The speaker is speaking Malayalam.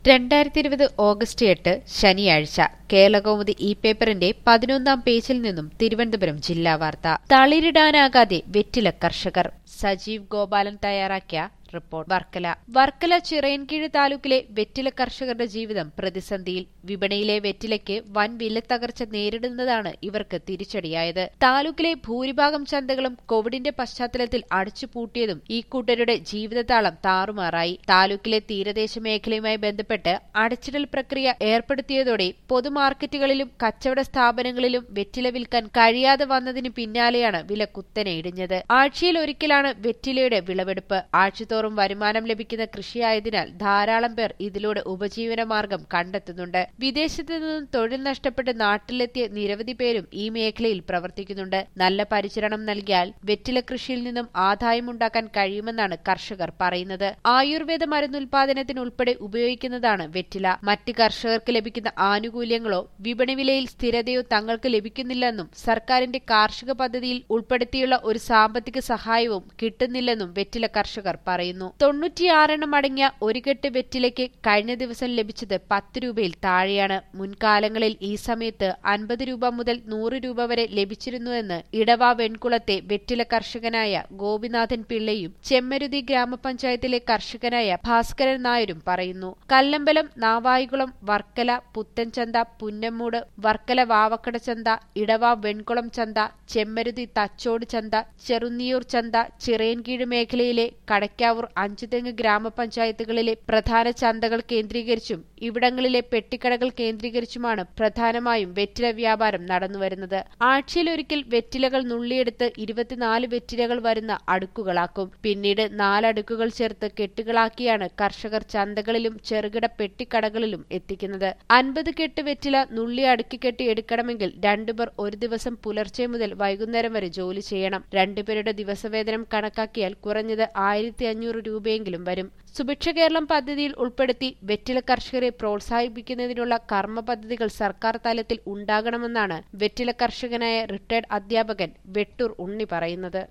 രണ്ടായിരത്തി ഇരുപത് ഓഗസ്റ്റ് എട്ട് ശനിയാഴ്ച കേരളകൗമുദി ഇ പേപ്പറിന്റെ പതിനൊന്നാം പേജിൽ നിന്നും തിരുവനന്തപുരം ജില്ലാ വാർത്ത തളിരിടാനാകാതെ വെറ്റില കർഷകർ സജീവ് ഗോപാലൻ തയ്യാറാക്കിയ റിപ്പോർട്ട് വർക്കല വർക്കല ചിറയൻകീഴ് താലൂക്കിലെ വെറ്റില കർഷകരുടെ ജീവിതം പ്രതിസന്ധിയിൽ വിപണിയിലെ വെറ്റിലയ്ക്ക് വൻ വിലത്തകർച്ച നേരിടുന്നതാണ് ഇവർക്ക് തിരിച്ചടിയായത് താലൂക്കിലെ ഭൂരിഭാഗം ചന്തകളും കോവിഡിന്റെ പശ്ചാത്തലത്തിൽ അടച്ചുപൂട്ടിയതും ഈ കൂട്ടരുടെ ജീവിതതാളം താറുമാറായി താലൂക്കിലെ തീരദേശ മേഖലയുമായി ബന്ധപ്പെട്ട് അടച്ചിടൽ പ്രക്രിയ ഏർപ്പെടുത്തിയതോടെ പൊതുമാർക്കറ്റുകളിലും കച്ചവട സ്ഥാപനങ്ങളിലും വെറ്റില വിൽക്കാൻ കഴിയാതെ വന്നതിന് പിന്നാലെയാണ് വില കുത്തനെ ഇടിഞ്ഞത് ആഴ്ചയിൽ ഒരിക്കലാണ് വെറ്റിലയുടെ വിളവെടുപ്പ് ആഴ്ചത്തോറും വരുമാനം ലഭിക്കുന്ന കൃഷിയായതിനാൽ ധാരാളം പേർ ഇതിലൂടെ ഉപജീവന മാർഗം കണ്ടെത്തുന്നുണ്ട് വിദേശത്തു നിന്നും തൊഴിൽ നഷ്ടപ്പെട്ട് നാട്ടിലെത്തിയ നിരവധി പേരും ഈ മേഖലയിൽ പ്രവർത്തിക്കുന്നുണ്ട് നല്ല പരിചരണം നൽകിയാൽ വെറ്റില കൃഷിയിൽ നിന്നും ആദായമുണ്ടാക്കാൻ കഴിയുമെന്നാണ് കർഷകർ പറയുന്നത് ആയുർവേദ മരുന്നുൽപാദനത്തിനുൾപ്പെടെ ഉപയോഗിക്കുന്നതാണ് വെറ്റില മറ്റ് കർഷകർക്ക് ലഭിക്കുന്ന ആനുകൂല്യങ്ങളോ വിപണി വിലയിൽ സ്ഥിരതയോ തങ്ങൾക്ക് ലഭിക്കുന്നില്ലെന്നും സർക്കാരിന്റെ കാർഷിക പദ്ധതിയിൽ ഉൾപ്പെടുത്തിയുള്ള ഒരു സാമ്പത്തിക സഹായവും കിട്ടുന്നില്ലെന്നും വെറ്റില കർഷകർ പറയുന്നു തൊണ്ണൂറ്റിയാറെണ്ണം അടങ്ങിയ ഒരു കെട്ട് വെറ്റിലയ്ക്ക് കഴിഞ്ഞ ദിവസം ലഭിച്ചത് പത്ത് രൂപയിൽ താഴെയാണ് മുൻകാലങ്ങളിൽ ഈ സമയത്ത് അൻപത് രൂപ മുതൽ നൂറ് രൂപ വരെ ലഭിച്ചിരുന്നുവെന്ന് ഇടവ വെൺകുളത്തെ വെറ്റില കർഷകനായ ഗോപിനാഥൻ പിള്ളയും ചെമ്മരുതി ഗ്രാമപഞ്ചായത്തിലെ കർഷകനായ ഭാസ്കരൻ നായരും പറയുന്നു കല്ലമ്പലം നാവായികുളം വർക്കല പുത്തൻചന്ത പുന്നമ്മൂട് വർക്കല വാവക്കട ചന്ത ഇടവ വെൺകുളം ചന്ത ചെമ്മരുതി തച്ചോട് ചന്ത ചെറുന്നിയൂർ ചന്ത ചിറയൻകീഴ് മേഖലയിലെ കടയ്ക്കാവൂർ അഞ്ചുതെങ്ങ് ഗ്രാമപഞ്ചായത്തുകളിലെ പ്രധാന ചന്തകൾ കേന്ദ്രീകരിച്ചും ഇവിടങ്ങളിലെ പെട്ടിക്കടകൾ കേന്ദ്രീകരിച്ചുമാണ് പ്രധാനമായും വെറ്റില വ്യാപാരം നടന്നുവരുന്നത് ആഴ്ചയിലൊരിക്കൽ വെറ്റിലകൾ നുള്ളിയെടുത്ത് ഇരുപത്തിനാല് വെറ്റിലകൾ വരുന്ന അടുക്കുകളാക്കും പിന്നീട് നാലടുക്കുകൾ ചേർത്ത് കെട്ടുകളാക്കിയാണ് കർഷകർ ചന്തകളിലും ചെറുകിട പെട്ടിക്കടകളിലും എത്തിക്കുന്നത് അൻപത് കെട്ട് വെറ്റില നുള്ളി അടുക്കി കെട്ടി എടുക്കണമെങ്കിൽ രണ്ടുപേർ ഒരു ദിവസം പുലർച്ചെ മുതൽ വൈകുന്നേരം വരെ ജോലി ചെയ്യണം രണ്ടുപേരുടെ ദിവസവേതനം കണക്കാക്കിയാൽ കുറഞ്ഞത് ആയിരത്തി അഞ്ഞൂറ് രൂപയെങ്കിലും വരും സുഭിക്ഷ കേരളം പദ്ധതിയിൽ ഉൾപ്പെടുത്തി വെറ്റില കർഷകരെ പ്രോത്സാഹിപ്പിക്കുന്നതിനുള്ള കർമ്മ പദ്ധതികൾ സർക്കാർ തലത്തിൽ ഉണ്ടാകണമെന്നാണ് വെറ്റില കർഷകനായ റിട്ടയർഡ് അധ്യാപകൻ വെട്ടൂർ ഉണ്ണി പറയുന്നത്